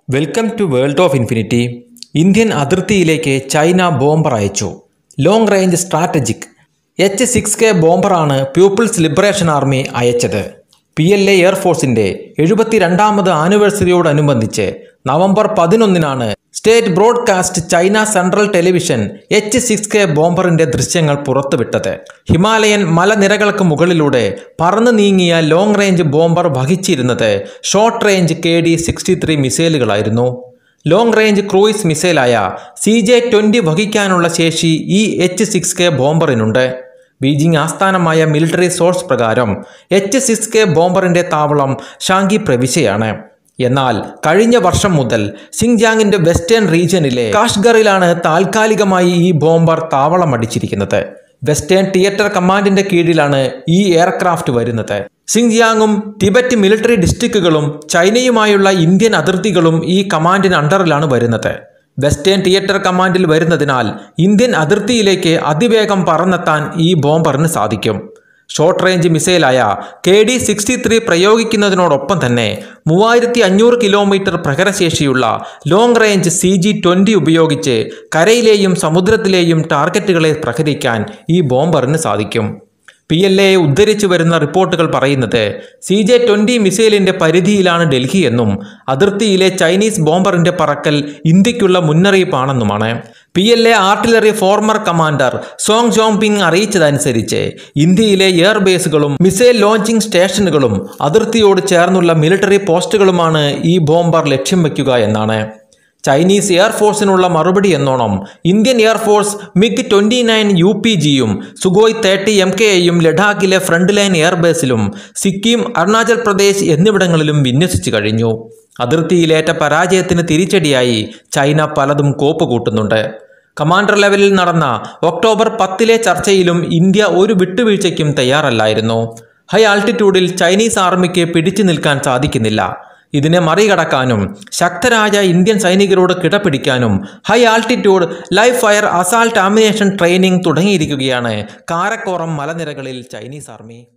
welcome to world of infinity Indian അതിർത്തിയിലേക്ക് China bomber അയച്ചു long range strategic H six K ബോംബറാണ് people's liberation army അയച്ചത് P L A എയർഫോഴ്സിന്റെ എഴുപത്തിരണ്ടാമത് ആനിവേഴ്സറിയോടനുബന്ധിച്ച് നവംബർ പതിനൊന്നിനാണ് state broadcast China central television H six K ബോംബറിന്റെ ദൃശ്യങ്ങൾ പുറത്തുവിട്ടത് ഹിമാലയൻ മലനിരകൾക്ക് മുകളിലൂടെ പറന്നു നീങ്ങിയ ലോങ് റേഞ്ച് ബോംബർ വഹിച്ചിരുന്നത് short range K D sixty three മിസൈലുകളായിരുന്നു ലോങ് റേഞ്ച് ക്രൂയിസ് മിസൈലായ സി ജെ ട്വൻ്റി വഹിക്കാനുള്ള ശേഷി ഈ എച്ച് സിക്സ് കെ ബോംബറിനുണ്ട് ബീജിംഗ് ആസ്ഥാനമായ മിലിറ്ററി സോഴ്സ് പ്രകാരം എച്ച് സിക്സ് കെ ബോംബറിന്റെ താവളം ഷാങ്കി പ്രവിശ്യയാണ് എന്നാൽ കഴിഞ്ഞ വർഷം മുതൽ സിങ്ജാങ്ങിന്റെ വെസ്റ്റേൺ റീജിയനിലെ കാഷ്ഗറിലാണ് താൽക്കാലികമായി ഈ ബോംബർ താവളമടിച്ചിരിക്കുന്നത് വെസ്റ്റേൺ തിയേറ്റർ കമാൻഡിന്റെ കീഴിലാണ് ഈ എയർക്രാഫ്റ്റ് വരുന്നത് സിങ്ജിയാങ്ങും ടിബറ്റ് മിലിറ്ററി ഡിസ്ട്രിക്റ്റുകളും ചൈനയുമായുള്ള ഇന്ത്യൻ അതിർത്തികളും ഈ കമാൻഡിന് അണ്ടറിലാണ് വരുന്നത് വെസ്റ്റേൺ തിയേറ്റർ കമാൻഡിൽ വരുന്നതിനാൽ ഇന്ത്യൻ അതിർത്തിയിലേക്ക് അതിവേഗം പറന്നെത്താൻ ഈ ബോംബറിന് സാധിക്കും ഷോർട്ട് റേഞ്ച് മിസൈലായ കെ ഡി സിക്സ്റ്റി ത്രീ പ്രയോഗിക്കുന്നതിനോടൊപ്പം തന്നെ മൂവായിരത്തി അഞ്ഞൂറ് കിലോമീറ്റർ പ്രഹരശേഷിയുള്ള long range C G twenty ഉപയോഗിച്ച് കരയിലെയും സമുദ്രത്തിലെയും ടാർഗറ്റുകളെ പ്രഹരിക്കാൻ ഈ ബോംബറിന് സാധിക്കും പി എൽ എ ഉദ്ധരിച്ചു വരുന്ന റിപ്പോർട്ടുകൾ പറയുന്നത് സി ജെ ട്വൻ്റി മിസൈലിൻ്റെ പരിധിയിലാണ് ഡൽഹി എന്നും അതിർത്തിയിലെ ചൈനീസ് ബോംബറിൻ്റെ പറക്കൽ ഇന്ത്യക്കുള്ള മുന്നറിയിപ്പാണെന്നുമാണ് P L A artillery former commander Song ജോംപിങ് അറിയിച്ചതനുസരിച്ച് ഇന്ത്യയിലെ എയർബേസുകളും മിസൈൽ ലോഞ്ചിംഗ് സ്റ്റേഷനുകളും അതിർത്തിയോട് ചേർന്നുള്ള മിലിറ്ററി പോസ്റ്റുകളുമാണ് ഈ ബോംബർ ലക്ഷ്യം വയ്ക്കുക എന്നാണ് ചൈനീസ് എയർഫോഴ്സിനുള്ള മറുപടി എന്നോണം Indian air force MiG twenty nine U P ജിയും സുഗോയ് തേർട്ടി എം കെ എയും ലഡാക്കിലെ ഫ്രണ്ട് ലൈൻ എയർബേസിലും സിക്കിം അരുണാചൽ പ്രദേശ് എന്നിവിടങ്ങളിലും വിന്യസിച്ചു കഴിഞ്ഞു അതിർത്തിയിലേറ്റ പരാജയത്തിന് തിരിച്ചടിയായി ചൈന പലതും കോപ്പ് കൂട്ടുന്നുണ്ട് കമാൻഡർ ലെവലിൽ നടന്ന ഒക്ടോബർ പത്തിലെ ചർച്ചയിലും ഇന്ത്യ ഒരു വിട്ടുവീഴ്ചയ്ക്കും തയ്യാറല്ലായിരുന്നു ഹൈ ആൾട്ടിറ്റ്യൂഡിൽ ചൈനീസ് ആർമിക്ക് പിടിച്ചു നിൽക്കാൻ സാധിക്കുന്നില്ല ഇതിനെ മറികടക്കാനും ശക്തരായ ഇന്ത്യൻ സൈനികരോട് കിടപിടിക്കാനും high altitude live fire assault ammunition training തുടങ്ങിയിരിക്കുകയാണ് കാരക്കോറം മലനിരകളിൽ ചൈനീസ് ആർമി